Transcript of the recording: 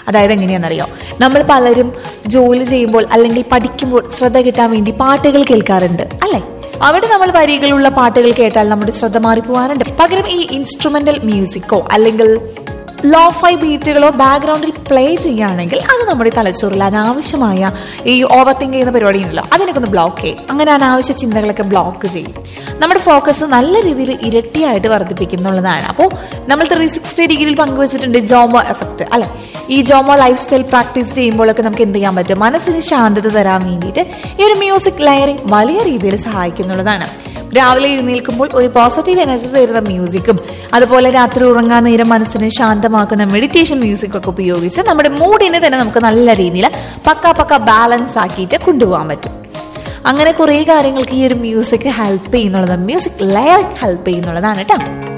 അതായത് എങ്ങനെയാണെന്നറിയോ നമ്മൾ പലരും ജോലി ചെയ്യുമ്പോൾ അല്ലെങ്കിൽ പഠിക്കുമ്പോൾ ശ്രദ്ധ കിട്ടാൻ വേണ്ടി പാട്ടുകൾ കേൾക്കാറുണ്ട് അല്ലേ അവിടെ നമ്മൾ വരികളുള്ള പാട്ടുകൾ കേട്ടാൽ നമ്മുടെ ശ്രദ്ധ മാറിപ്പോവാറുണ്ട് പകരം ഈ ഇൻസ്ട്രുമെന്റൽ മ്യൂസിക്കോ അല്ലെങ്കിൽ ലോഫൈ ബീറ്റുകളോ ബാക്ക്ഗ്രൗണ്ടിൽ പ്ലേ ചെയ്യുകയാണെങ്കിൽ അത് നമ്മുടെ തലച്ചോറിൽ അനാവശ്യമായ ഈ ഓവർ തിങ്ക് ചെയ്യുന്ന പരിപാടി ഉണ്ടല്ലോ അതിനൊക്കെ ഒന്ന് ബ്ലോക്ക് ചെയ്യും അങ്ങനെ അനാവശ്യ ചിന്തകളൊക്കെ ബ്ലോക്ക് ചെയ്യും നമ്മുടെ ഫോക്കസ് നല്ല രീതിയിൽ ഇരട്ടിയായിട്ട് വർദ്ധിപ്പിക്കുന്നുള്ളതാണ് അപ്പോൾ നമ്മൾ ത്രീ സിക്സ്റ്റി ഡിഗ്രിയിൽ പങ്കുവച്ചിട്ടുണ്ട് ജോമോ എഫക്റ്റ് അല്ലെ ഈ ജോമോ ലൈഫ് സ്റ്റൈൽ പ്രാക്ടീസ് ചെയ്യുമ്പോഴൊക്കെ നമുക്ക് എന്ത് ചെയ്യാൻ പറ്റും മനസ്സിന് ശാന്തത തരാൻ വേണ്ടിയിട്ട് ഈ ഒരു മ്യൂസിക് ലെയറിംഗ് വലിയ രീതിയിൽ സഹായിക്കുന്നുള്ളതാണ് രാവിലെ എഴുന്നേൽക്കുമ്പോൾ ഒരു പോസിറ്റീവ് എനർജി തരുന്ന മ്യൂസിക്കും അതുപോലെ രാത്രി ഉറങ്ങാൻ നേരം മനസ്സിനെ ശാന്തമാക്കുന്ന മെഡിറ്റേഷൻ മ്യൂസിക് ഒക്കെ ഉപയോഗിച്ച് നമ്മുടെ മൂഡിനെ തന്നെ നമുക്ക് നല്ല രീതിയിൽ പക്ക പക്ക ബാലൻസ് ആക്കിയിട്ട് കൊണ്ടുപോകാൻ പറ്റും അങ്ങനെ കുറേ കാര്യങ്ങൾക്ക് ഈ ഒരു മ്യൂസിക് ഹെൽപ്പ് ചെയ്യുന്നുള്ളത് മ്യൂസിക് ലെയർ ഹെൽപ്പ് ചെയ്യുന്നുള്ളതാണ് കേട്ടോ